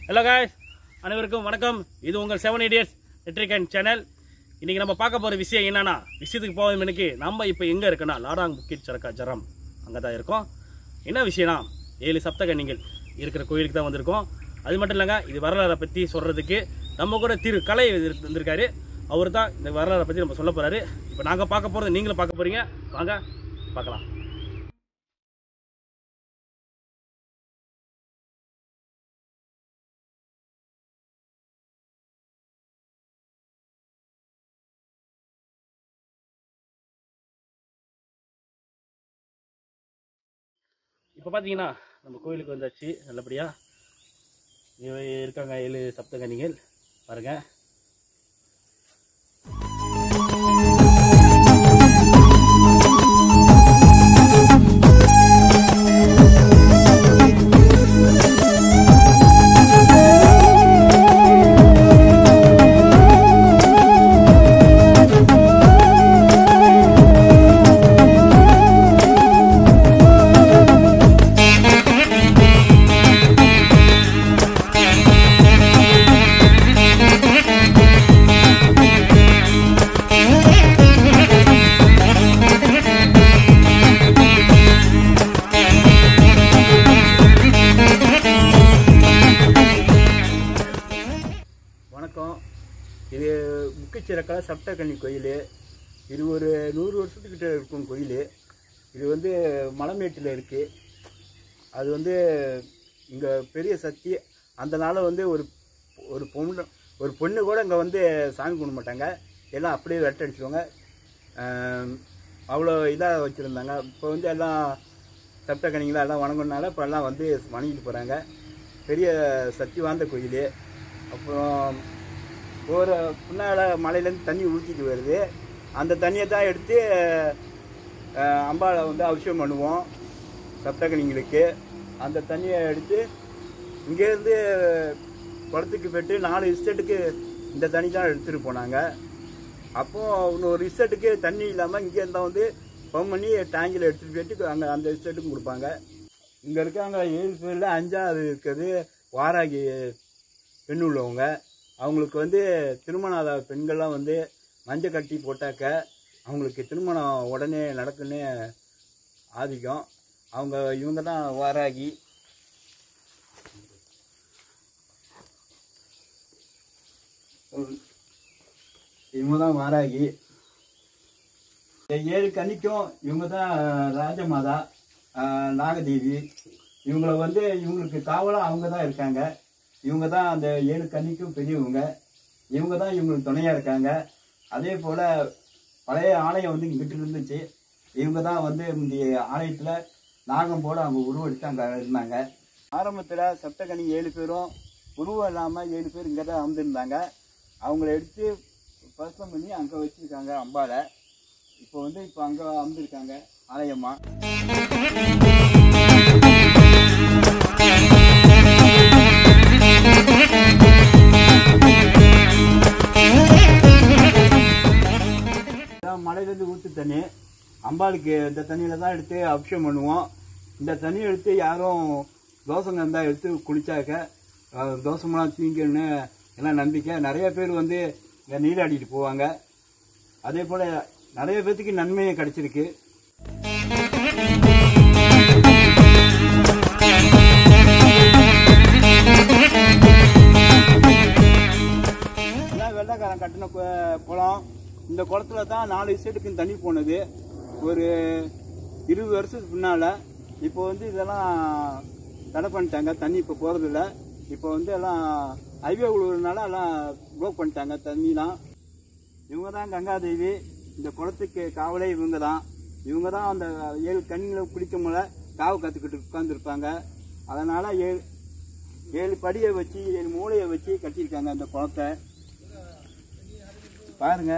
hello guys அனைவருக்கும் வணக்கம் இது உங்கள் செவன் இடியட்ஸ் நெட்ரிகன் சேனல் இன்றைக்கி நம்ம பார்க்க போகிற விஷயம் என்னன்னா விஷயத்துக்கு போகும் எனக்கு நம்ம இப்போ எங்கே இருக்கோன்னா லாடாங் புக்கிட் சரக்கா ஜரம் அங்கே தான் இருக்கோம் என்ன விஷயம்னா ஏழு சப்தகன்னிகள் இருக்கிற கோயிலுக்கு தான் வந்திருக்கோம் அது மட்டும் இல்லைங்க இது வரலாறை பற்றி சொல்கிறதுக்கு நம்ம கூட திரு கலை இரு- வந்திருக்காரு அவர் தான் இந்த வரலாறை பற்றி நம்ம சொல்ல போகிறாரு இப்போ நாங்கள் பார்க்க போகிறது நீங்களும் பார்க்க போகிறீங்க வாங்க பார்க்கலாம் இப்போ பார்த்தீங்கன்னா நம்ம கோயிலுக்கு வந்தாச்சு நல்லபடியாக இவ இருக்காங்க ஏழு சப்தகன்னிகள் பாருங்க வணக்கம் இது முக்கச்சிறக்கா சப்தகன்னி கோயில் இது ஒரு நூறு வருஷத்துக்கிட்ட இருக்கும் கோயில் இது வந்து மலைமேட்டில் இருக்குது அது வந்து இங்கே பெரிய சக்தி அந்த நாள் வந்து ஒரு ஒரு பொண்ணு ஒரு பொண்ணு கூட இங்கே வந்து சாமி கும்பிட மாட்டாங்க எல்லாம் அப்படியே வெட்டடிச்சிடுவாங்க ஆம், அவ்வளோ இதாக வச்சுருந்தாங்க இப்போ வந்து எல்லாம் சப்தகனிங்களா எல்லாம் வணங்கினால இப்போ எல்லாம் வந்து வணங்கிட்டு போகிறாங்க பெரிய சக்தி வாய்ந்த கோயில் அப்புறம் போகிற பின்னால் மலையிலேருந்து தண்ணி ஊற்றிட்டு வருது அந்த தண்ணியை தான் எடுத்து அஹ், அம்பாளை வந்து அபிஷேகம் பண்ணுவோம் சப்தகனிங்களுக்கு அந்த தண்ணியை எடுத்து இங்கேருந்து குளத்துக்கு போயிட்டு நாலு இஸ்டேட்டுக்கு இந்த தண்ணி தான் எடுத்துகிட்டு போனாங்க அப்போது இன்னொரு இஸ்டேட்டுக்கு தண்ணி இல்லாமல் இங்கே இருந்தால் வந்து பம்ப் பண்ணி டேங்கில் எடுத்துகிட்டு போயிட்டு அங்கே அந்த இஸ்டேட்டுக்கும் கொடுப்பாங்க இங்கே இருக்காங்க ஏழு பேரில் அஞ்சாவது இருக்கிறது வாராகி பெண் உள்ளவங்க அவங்களுக்கு வந்து திருமணம் ஆகாத பெண்கள்லாம் வந்து மஞ்சள் கட்டி போட்டாக்க அவங்களுக்கு திருமணம் உடனே நடக்குன்னு ஆதிக்கம் அவங்க இவங்க தான் வாராகி இவங்க தான் வாராகி இந்த ஏழு கன்னிக்கும் இவங்க தான் ராஜமாதா ஆஹ், நாகதேவி இவங்கள வந்து இவங்களுக்கு காவலாக அவங்க தான் இருக்காங்க இவங்க தான் அந்த ஏழு கன்னிக்கும் பெரியவங்க இவங்க தான் இவங்களுக்கு துணையாக இருக்காங்க அதே போல் பழைய ஆலயம் வந்து இங்கிட்டு இருந்துச்சு இவங்க தான் வந்து இந்த ஆலயத்தில் நாகம் போல அவங்க உருவெடுத்து அங்கே இருந்தாங்க ஆரம்பத்தில் சப்தகனி ஏழு பேரும் உருவம் இல்லாமல் ஏழு பேர் இங்கே தான் அமர்ந்திருந்தாங்க அவங்கள எடுத்து பரிசம் பண்ணி அங்கே வச்சுருக்காங்க அம்பாவை இப்போ வந்து இப்போ அங்கே அமர்ந்திருக்காங்க ஆலயமா இதான் மலையிலேருந்து ஊற்று தண்ணி அம்பாளுக்கு இந்த தண்ணியில் தான் எடுத்து அபிஷேகம் பண்ணுவோம் இந்த தண்ணியை எடுத்து யாரும் தோசங்க இருந்தால் எடுத்து குளிச்சாக்க அஹ், தோசமெல்லாம் தீங்குன்னு எல்லாம் நம்பிக்கை நிறைய பேர் வந்து இங்கே நீராடிட்டு போவாங்க அதே போல் நிறைய பேர்த்துக்கு நன்மையும் கிடைச்சிருக்கு எல்லாம் வெள்ளைக்காரன் கட்டின கு- குளம் இந்த குளத்துல தான் நாலு விஷயத்துக்கு தண்ணி போனது ஒரு இருபது வருஷத்துக்கு பின்னால் இப்போ வந்து இதெல்லாம் தடை பண்ணிட்டாங்க தண்ணி இப்போ போகிறதில்ல இப்போ வந்து எல்லாம் ஹைவே உழுவுறதுனால எல்லாம் ப்ளோக் பண்ணிட்டாங்க தண்ணிலாம் இவங்க தான் கங்காதேவி இந்த குளத்துக்கு காவலே இவங்க தான் இவங்க தான் அந்த ஏழு கண்ணிகளை குளிக்கும் போல காவு கற்றுக்கிட்டு உட்காந்துருப்பாங்க அதனால் ஏழு ஏழு படியை வச்சு ஏழு மூளையை வச்சு கட்டியிருக்காங்க அந்த குளத்தை பாருங்க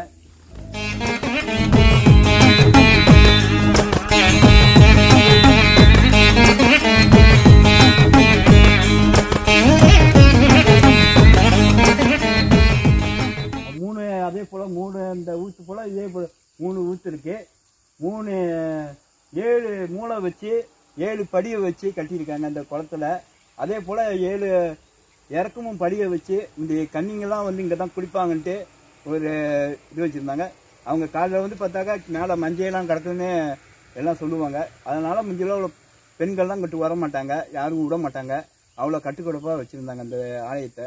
மூணு அதே போல மூணு இந்த ஊத்து போல இதே போல மூணு ஊத்து இருக்கு மூணு ஏழு மூளை வச்சு ஏழு படியை வச்சு கட்டியிருக்காங்க அந்த குளத்துல அதே போல் ஏழு இறக்கமும் படிய வச்சு இந்த கன்னிங்கெல்லாம் வந்து இங்கே தான் குளிப்பாங்கன்ட்டு ஒரு இது வச்சுருந்தாங்க அவங்க காலையில் வந்து பார்த்தாக்கா மேலே மஞ்சையெல்லாம் கிடக்குன்னு எல்லாம் சொல்லுவாங்க அதனால் முந்தியில் உள்ள பெண்கள்லாம் இங்கிட்டு வர மாட்டாங்க யாரும் விட மாட்டாங்க அவ்வளோ கட்டுக்கொடுப்பாக வச்சுருந்தாங்க அந்த ஆலயத்தை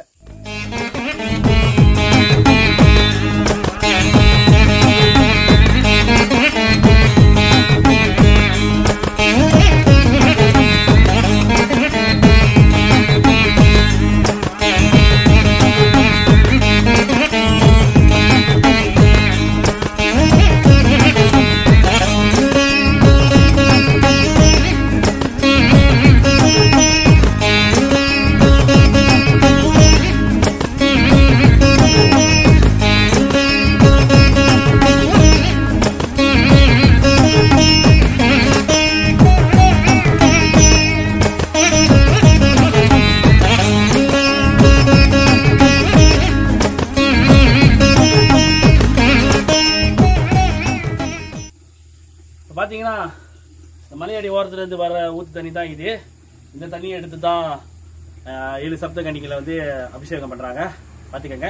இப்போ பார்த்தீங்கன்னா இந்த மலையடி ஓரத்துலேருந்து வர ஊற்று தண்ணி தான் இது இந்த தண்ணியை எடுத்து தான் ஆஹ், ஏழு சப்த கன்னிகளை வந்து அபிஷேகம் பண்ணுறாங்க பார்த்துக்கங்க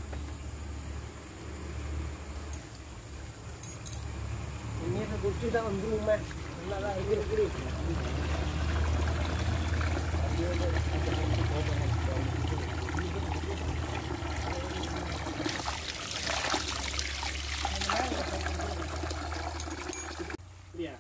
சரியா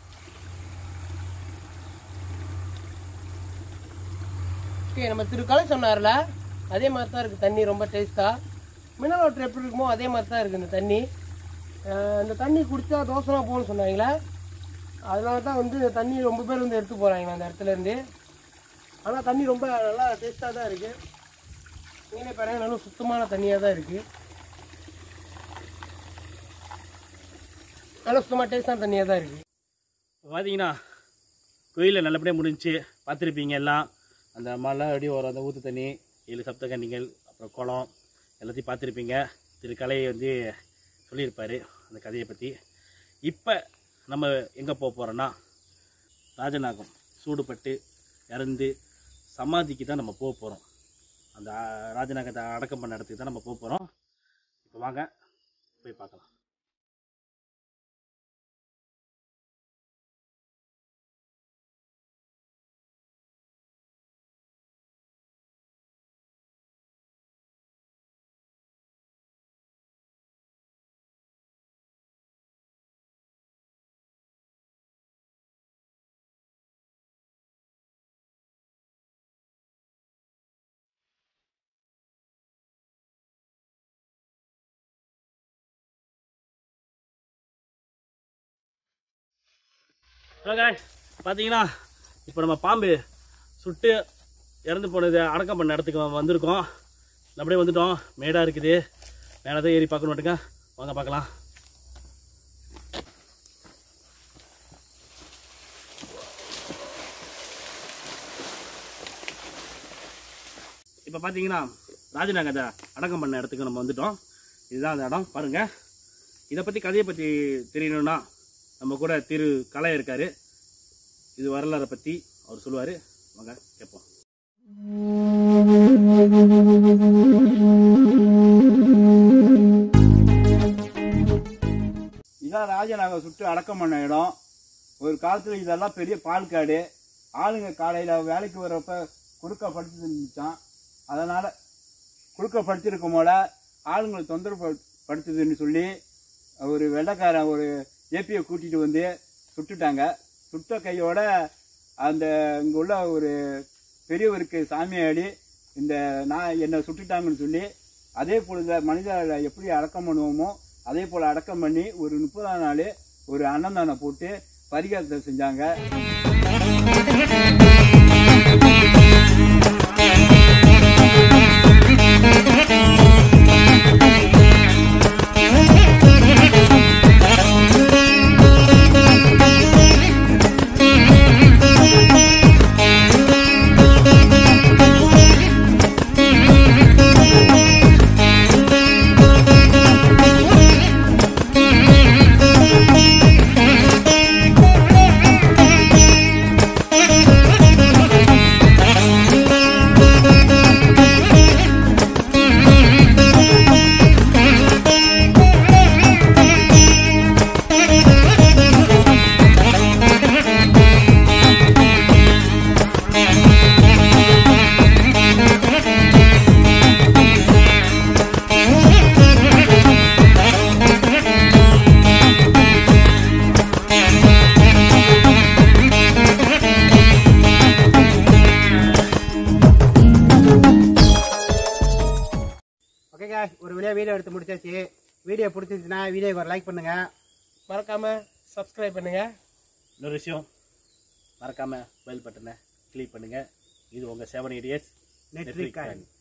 ஓகே நம்ம திருக்கலை சொன்னார்ல அதே மாதிரி தான் இருக்குது தண்ணி ரொம்ப டேஸ்ட்டாக மினரல் வாட்டர் எப்படி இருக்குமோ அதே மாதிரி தான் இருக்குது இந்த தண்ணி அஹ் இந்த தண்ணி குடித்தா தோசைலாம் போகணும்னு சொன்னாங்களே அதனால தான் வந்து இந்த தண்ணி ரொம்ப பேர் வந்து எடுத்து போகிறாங்க அந்த இடத்துல இருந்து ஆனால் தண்ணி ரொம்ப நல்லா டேஸ்ட்டாக தான் இருக்குது நீங்களே பாருங்க நல்லா சுத்தமான தண்ணியாக தான் இருக்குது நல்லா சுத்தமாக டேஸ்டான தண்ணியாக தான் இருக்குது இப்போ பார்த்தீங்கன்னா கோயிலில் நல்லபடியாக முடிஞ்சுச்சு பார்த்துருப்பீங்க எல்லாம் அந்த மலை அடி வரும் அந்த ஊற்று தண்ணி ஏழு சப்த கன்னிகள் அப்புறம் குளம் எல்லாத்தையும் பார்த்துருப்பீங்க திரு கலையை வந்து சொல்லியிருப்பார் அந்த கதையை பற்றி இப்போ நம்ம எங்கே போக போகிறோன்னா ராஜநாகம் சூடுபட்டு இறந்து சமாதிக்கு தான் நம்ம போக போகிறோம் அந்த ஆ, ராஜநாகத்தை அடக்கம் பண்ண இடத்துக்கு தான் நம்ம போக போகிறோம் இப்போ வாங்க போய் பார்க்கலாம் ஹலோ பார்த்தீங்கன்னா இப்போ நம்ம பாம்பு சுட்டு இறந்து போனது அடக்கம் பண்ண இடத்துக்கு வ- வந்திருக்கோம் அப்படியே வந்துட்டோம் மேடாக இருக்குது மேலே தான் ஏறி பார்க்கணும் மட்டுங்க வாங்க பார்க்கலாம் இப்போ பார்த்தீங்கன்னா ராஜநாகத்தை அடக்கம் பண்ண இடத்துக்கு நம்ம வந்துட்டோம் இதுதான் அந்த இடம் பாருங்கள் இதை பற்றி கதையை பற்றி தெரியணும்னா நம்ம கூட திரு கலை இருக்காரு இது வரலாறை பற்றி அவர் சொல்லுவார் வாங்க கேட்போம் இதான் ராஜநாகம் சுட்டு அடக்கம் பண்ண இடம் ஒரு காலத்தில் இதெல்லாம் பெரிய பால் காடு ஆளுங்க காலையில் வேலைக்கு வரப்ப குறுக்க படுத்து இருந்துச்சான் அதனால் குறுக்க படுத்திருக்கும் போல ஆளுங்களை தொந்தரவு படு- படுத்துதுன்னு சொல்லி ஒரு வெள்ளைக்காரன் ஒரு ஏபியை கூட்டிகிட்டு வந்து சுட்டுட்டாங்க சுட்ட கையோட அந்த இங்கே உள்ள ஒரு பெரியவருக்கு சாமியாடி இந்த நான் என்னை சுட்டுட்டாங்கன்னு சொல்லி அதே பொழுது மனிதர்களை எப்படி அடக்கம் பண்ணுவோமோ அதே போல் அடக்கம் பண்ணி ஒரு முப்பதாம் நாள் ஒரு அன்னதானம் போட்டு பரிகாரத்தை செஞ்சாங்க ஓகே guys ஒரு வழியாக வீடியோ எடுத்து முடிச்சாச்சு வீடியோ பிடிச்சிருந்துச்சுன்னா வீடியோக்கு ஒரு லைக் பண்ணுங்கள் மறக்காம சப்ஸ்கிரைப் பண்ணுங்க இன்னொரு விஷயம் மறக்காம பெல் பட்டனை கிளிக் பண்ணுங்க இது உங்க செவன் இடியட்ஸ் நெட்ரிகன்